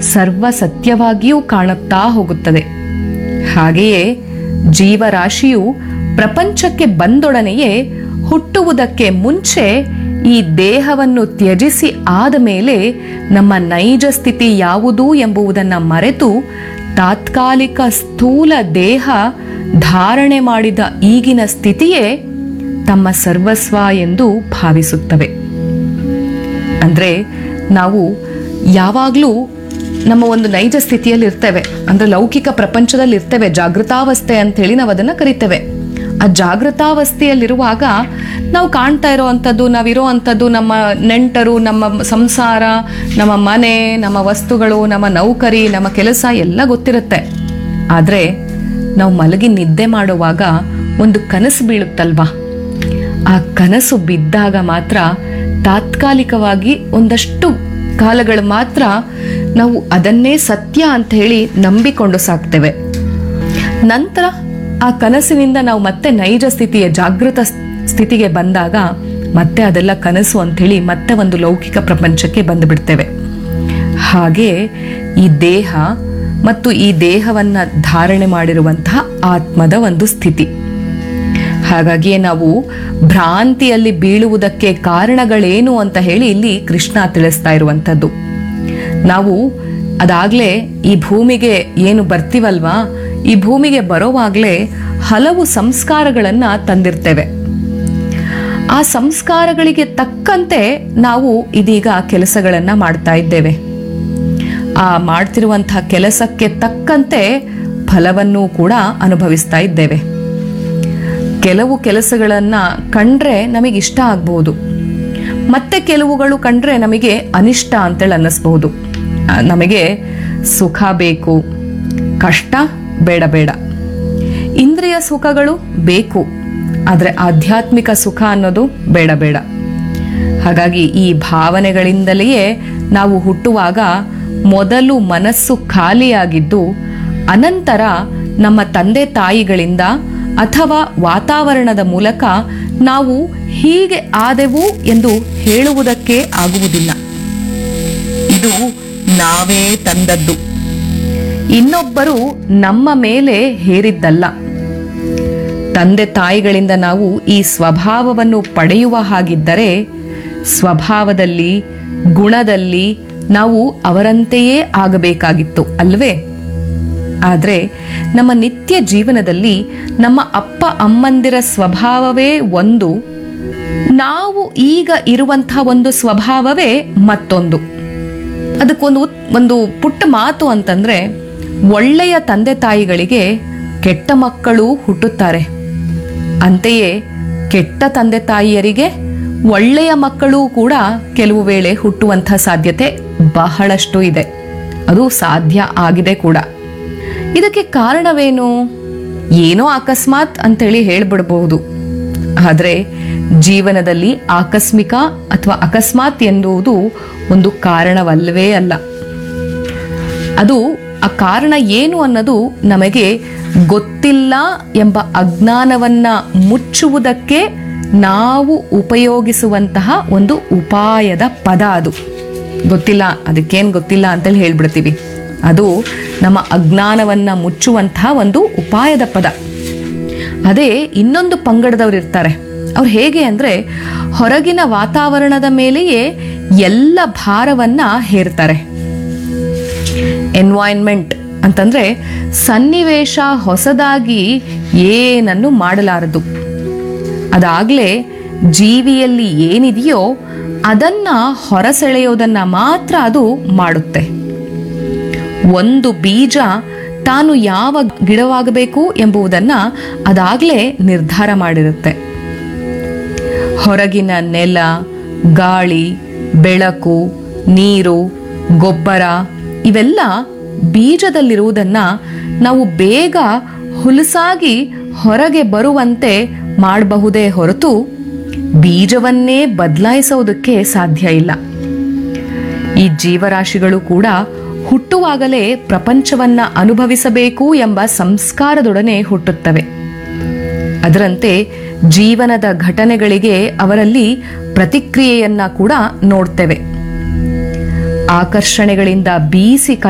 ಸರ್ವ ಸತ್ಯವಾಗಿಯೂ ಕಾಣುತ್ತಾ ಹೋಗುತ್ತದೆ ಹಾಗೆಯೇ ಜೀವರಾಶಿಯು ಪ್ರಪಂಚಕ್ಕೆ ಬಂದೊಡನೆಯೇ ಹುಟ್ಟುವುದಕ್ಕೆ ಮುಂಚೆ ಈ ದೇಹವನ್ನು ತ್ಯಜಿಸಿ ಆದ ಮೇಲೆ ನಮ್ಮ ನೈಜ ಸ್ಥಿತಿ ಯಾವುದು ಎಂಬುದನ್ನು ಮರೆತು ತಾತ್ಕಾಲಿಕ ಸ್ಥೂಲ ದೇಹ ಧಾರಣೆ ಮಾಡಿದ ಈಗಿನ ಸ್ಥಿತಿಯೇ ತಮ್ಮ ಸರ್ವಸ್ವ ಎಂದು ಭಾವಿಸುತ್ತವೆ ಅಂದ್ರೆ ನಾವು ಯಾವಾಗಲೂ ನಮ್ಮ ಒಂದು ನೈಜ ಸ್ಥಿತಿಯಲ್ಲಿ ಇರ್ತೇವೆ ಅಂದ್ರೆ ಲೌಕಿಕ ಪ್ರಪಂಚದಲ್ಲಿ ಇರ್ತೇವೆ ಜಾಗೃತಾವಸ್ಥೆ ಅಂತ ಹೇಳಿ ನಾವು ಅದನ್ನ ಕರಿತೇವೆ ಆ ಜಾಗೃತಾವಸ್ಥೆಯಲ್ಲಿರುವಾಗ ನಾವು ಕಾಣ್ತಾ ಇರೋ ಅಂಥದ್ದು ನಾವಿರೋ ಅಂಥದ್ದು ನಮ್ಮ ನೆಂಟರು ನಮ್ಮ ಸಂಸಾರ ನಮ್ಮ ಮನೆ ನಮ್ಮ ವಸ್ತುಗಳು ನಮ್ಮ ನೌಕರಿ ನಮ್ಮ ಕೆಲಸ ಎಲ್ಲ ಗೊತ್ತಿರುತ್ತೆ ಆದರೆ ನಾವು ಮಲಗಿ ನಿದ್ದೆ ಮಾಡುವಾಗ ಒಂದು ಕನಸು ಬೀಳುತ್ತಲ್ವಾ ಆ ಕನಸು ಬಿದ್ದಾಗ ಮಾತ್ರ ತಾತ್ಕಾಲಿಕವಾಗಿ ಒಂದಷ್ಟು ಕಾಲಗಳು ಮಾತ್ರ ನಾವು ಅದನ್ನೇ ಸತ್ಯ ಅಂತ ಹೇಳಿ ನಂಬಿಕೊಂಡು ಸಾಕ್ತೇವೆ ನಂತರ ಆ ಕನಸಿನಿಂದ ನಾವು ಮತ್ತೆ ನೈಜ ಸ್ಥಿತಿಯ ಜಾಗೃತ ಸ್ಥಿತಿಗೆ ಬಂದಾಗ ಮತ್ತೆ ಅದೆಲ್ಲ ಕನಸು ಅಂಥೇಳಿ ಮತ್ತೆ ಒಂದು ಲೌಕಿಕ ಪ್ರಪಂಚಕ್ಕೆ ಬಂದುಬಿಡ್ತೇವೆ ಹಾಗೆ ಈ ದೇಹ ಮತ್ತು ಈ ದೇಹವನ್ನ ಧಾರಣೆ ಮಾಡಿರುವಂತಹ ಆತ್ಮದ ಒಂದು ಸ್ಥಿತಿ ಹಾಗಾಗಿಯೇ ನಾವು ಭ್ರಾಂತಿಯಲ್ಲಿ ಬೀಳುವುದಕ್ಕೆ ಕಾರಣಗಳೇನು ಅಂತ ಹೇಳಿ ಇಲ್ಲಿ ಕೃಷ್ಣ ತಿಳಿಸ್ತಾ ಇರುವಂಥದ್ದು ನಾವು ಅದಾಗ್ಲೇ ಈ ಭೂಮಿಗೆ ಏನು ಬರ್ತೀವಲ್ವಾ ಈ ಭೂಮಿಗೆ ಬರೋವಾಗ್ಲೇ ಹಲವು ಸಂಸ್ಕಾರಗಳನ್ನ ತಂದಿರ್ತೇವೆ ಆ ಸಂಸ್ಕಾರಗಳಿಗೆ ತಕ್ಕಂತೆ ನಾವು ಇದೀಗ ಕೆಲಸಗಳನ್ನ ಮಾಡ್ತಾ ಇದ್ದೇವೆ ಆ ಮಾಡ್ತಿರುವಂತಹ ಕೆಲಸಕ್ಕೆ ತಕ್ಕಂತೆ ಫಲವನ್ನು ಕೂಡ ಅನುಭವಿಸ್ತಾ ಇದ್ದೇವೆ ಕೆಲವು ಕೆಲಸಗಳನ್ನ ಕಂಡ್ರೆ ನಮಗೆ ಇಷ್ಟ ಆಗ್ಬಹುದು ಮತ್ತೆ ಕೆಲವುಗಳು ಕಂಡ್ರೆ ನಮಗೆ ಅನಿಷ್ಟ ಅಂತೇಳಿ ಅನ್ನಿಸ್ಬಹುದು ಆ, ನಮಗೆ ಸುಖ ಬೇಕು ಕಷ್ಟ ಬೇಡ ಬೇಡ ಇಂದ್ರಿಯ ಸುಖಗಳು ಬೇಕು ಆದರೆ ಆಧ್ಯಾತ್ಮಿಕ ಸುಖ ಅನ್ನೋದು ಬೇಡ ಬೇಡ ಹಾಗಾಗಿ ಈ ಭಾವನೆಗಳಿಂದಲೇ ನಾವು ಹುಟ್ಟುವಾಗ ಮೊದಲು ಮನಸ್ಸು ಖಾಲಿಯಾಗಿದ್ದು ಅನಂತರ ನಮ್ಮ ತಂದೆ ತಾಯಿಗಳಿಂದ ಅಥವಾ ವಾತಾವರಣದ ಮೂಲಕ ನಾವು ಹೀಗೆ ಆದೆವು ಎಂದು ಹೇಳುವುದಕ್ಕೆ ಆಗುವುದಿಲ್ಲ ಇದು ನಾವೇ ತಂದದ್ದು ಇನ್ನೊಬ್ಬರು ನಮ್ಮ ಮೇಲೆ ಹೇರಿದ್ದಲ್ಲ ತಂದೆ ತಾಯಿಗಳಿಂದ ನಾವು ಈ ಸ್ವಭಾವವನ್ನು ಪಡೆಯುವ ಹಾಗಿದ್ದರೆ ಸ್ವಭಾವದಲ್ಲಿ ಗುಣದಲ್ಲಿ ನಾವು ಅವರಂತೆಯೇ ಆಗಬೇಕಾಗಿತ್ತು ಅಲ್ವೇ ಆದರೆ ನಮ್ಮ ನಿತ್ಯ ಜೀವನದಲ್ಲಿ ನಮ್ಮ ಅಪ್ಪ ಅಮ್ಮಂದಿರ ಸ್ವಭಾವವೇ ಒಂದು ನಾವು ಈಗ ಇರುವಂತಹ ಒಂದು ಸ್ವಭಾವವೇ ಮತ್ತೊಂದು ಅದಕ್ಕೊಂದು ಉತ್- ಒಂದು ಪುಟ್ಟ ಮಾತು ಅಂತಂದ್ರೆ ಒಳ್ಳೆಯ ತಂದೆ ತಾಯಿಗಳಿಗೆ ಕೆಟ್ಟ ಮಕ್ಕಳು ಹುಟ್ಟುತ್ತಾರೆ ಅಂತೆಯೇ ಕೆಟ್ಟ ತಂದೆ ತಾಯಿಯರಿಗೆ ಒಳ್ಳೆಯ ಮಕ್ಕಳು ಕೂಡ ಕೆಲವು ವೇಳೆ ಹುಟ್ಟುವಂತಹ ಸಾಧ್ಯತೆ ಬಹಳಷ್ಟು ಇದೆ ಅದು ಸಾಧ್ಯ ಆಗಿದೆ ಕೂಡ ಇದಕ್ಕೆ ಕಾರಣವೇನು ಏನೋ ಅಕಸ್ಮಾತ್ ಅಂತೇಳಿ ಹೇಳ್ಬಿಡಬಹುದು ಆದರೆ ಜೀವನದಲ್ಲಿ ಆಕಸ್ಮಿಕ ಅಥವಾ ಅಕಸ್ಮಾತ್ ಎನ್ನುವುದು ಒಂದು ಕಾರಣವಲ್ಲವೇ ಅಲ್ಲ ಅದು ಆ ಕಾರಣ ಏನು ಅನ್ನೋದು ನಮಗೆ ಗೊತ್ತಿಲ್ಲ ಎಂಬ ಅಜ್ಞಾನವನ್ನ ಮುಚ್ಚುವುದಕ್ಕೆ ನಾವು ಉಪಯೋಗಿಸುವಂತಹ ಒಂದು ಉಪಾಯದ ಪದ ಅದು ಗೊತ್ತಿಲ್ಲ ಅದಕ್ಕೇನು ಗೊತ್ತಿಲ್ಲ ಅಂತೇಳಿ ಹೇಳ್ಬಿಡ್ತೀವಿ ಅದು ನಮ್ಮ ಅಜ್ಞಾನವನ್ನ ಮುಚ್ಚುವಂತಹ ಒಂದು ಉಪಾಯದ ಪದ ಅದೇ ಇನ್ನೊಂದು ಪಂಗಡದವ್ರು ಇರ್ತಾರೆ ಅವ್ರು ಹೇಗೆ ಅಂದ್ರೆ ಹೊರಗಿನ ವಾತಾವರಣದ ಮೇಲೆಯೇ ಎಲ್ಲ ಭಾರವನ್ನ ಹೇರ್ತಾರೆ ಎನ್ವೈನ್ಮೆಂಟ್ ಅಂತಂದ್ರೆ ಸನ್ನಿವೇಶ ಹೊಸದಾಗಿ ಏನನ್ನು ಮಾಡಲಾರದು ಅದಾಗ್ಲೇ ಜೀವಿಯಲ್ಲಿ ಏನಿದೆಯೋ ಅದನ್ನ ಹೊರಸೆಳೆಯೋದನ್ನ ಮಾತ್ರ ಅದು ಮಾಡುತ್ತೆ ಒಂದು ಬೀಜ ತಾನು ಯಾವ ಗಿಡವಾಗಬೇಕು ಎಂಬುದನ್ನ ಅದಾಗ್ಲೇ ನಿರ್ಧಾರ ಮಾಡಿರುತ್ತೆ ಹೊರಗಿನ ನೆಲ ಗಾಳಿ ಬೆಳಕು ನೀರು ಗೊಬ್ಬರ ಇವೆಲ್ಲ ಬೀಜದಲ್ಲಿರುವುದನ್ನ ನಾವು ಬೇಗ ಹುಲಸಾಗಿ ಹೊರಗೆ ಬರುವಂತೆ ಮಾಡಬಹುದೇ ಹೊರತು ಬೀಜವನ್ನೇ ಬದಲಾಯಿಸೋದಕ್ಕೆ ಸಾಧ್ಯ ಇಲ್ಲ ಈ ಜೀವರಾಶಿಗಳು ಕೂಡ ಹುಟ್ಟುವಾಗಲೇ ಪ್ರಪಂಚವನ್ನ ಅನುಭವಿಸಬೇಕು ಎಂಬ ಸಂಸ್ಕಾರದೊಡನೆ ಹುಟ್ಟುತ್ತವೆ ಅದರಂತೆ ಜೀವನದ ಘಟನೆಗಳಿಗೆ ಅವರಲ್ಲಿ ಪ್ರತಿಕ್ರಿಯೆಯನ್ನ ಕೂಡ ನೋಡ್ತೇವೆ ಆಕರ್ಷಣೆಗಳಿಂದ ಬೀಸಿ